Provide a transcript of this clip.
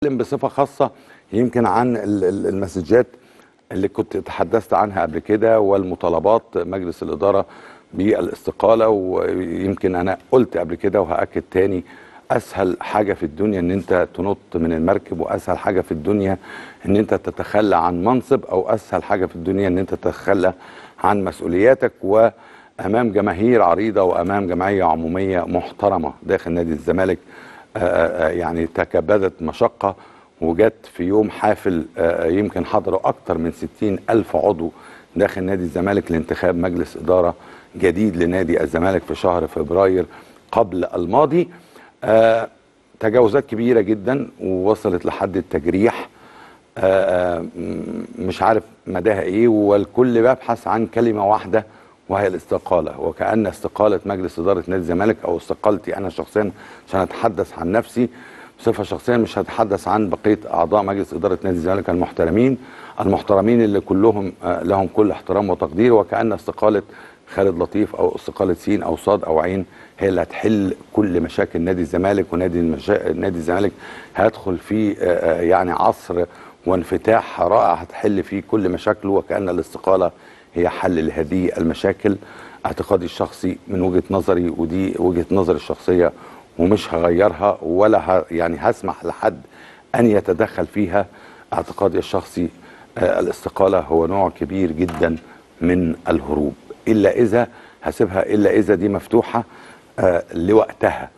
اتكلم بصفه خاصه يمكن عن ال- ال- المسجات اللي كنت تحدثت عنها قبل كده والمطالبات مجلس الاداره بالاستقاله ويمكن انا قلت قبل كده وهاكد تاني اسهل حاجه في الدنيا ان انت تنط من المركب واسهل حاجه في الدنيا ان انت تتخلى عن منصب او اسهل حاجه في الدنيا ان انت تتخلى عن مسؤولياتك وامام جماهير عريضه وامام جمعيه عموميه محترمه داخل نادي الزمالك آه، آه، يعني تكبدت مشقه وجت في يوم حافل آه، يمكن حضروا اكثر من 60 الف عضو داخل نادي الزمالك لانتخاب مجلس اداره جديد لنادي الزمالك في شهر فبراير قبل الماضي آه، تجاوزات كبيره جدا ووصلت لحد التجريح آه، آه، م- مش عارف مداها ايه والكل بيبحث عن كلمه واحده وهي الاستقاله وكان استقاله مجلس اداره نادي الزمالك او استقالتي انا شخصيا عشان اتحدث عن نفسي بصفه شخصيه مش هتحدث عن بقيه اعضاء مجلس اداره نادي الزمالك المحترمين المحترمين اللي كلهم آه، لهم كل احترام وتقدير وكان استقاله خالد لطيف او استقاله سين او صاد او عين هي اللي هتحل كل مشاكل نادي الزمالك ونادي المشا... نادي الزمالك هيدخل في آه، آه، يعني عصر وانفتاح رائع هتحل فيه كل مشاكله وكأن الاستقالة هي حل لهذه المشاكل اعتقادي الشخصي من وجهة نظري ودي وجهة نظري الشخصية ومش هغيرها ولا ه... يعني هسمح لحد أن يتدخل فيها اعتقادي الشخصي آه، الاستقالة هو نوع كبير جدا من الهروب إلا إذا هسيبها إلا إذا دي مفتوحة آه، لوقتها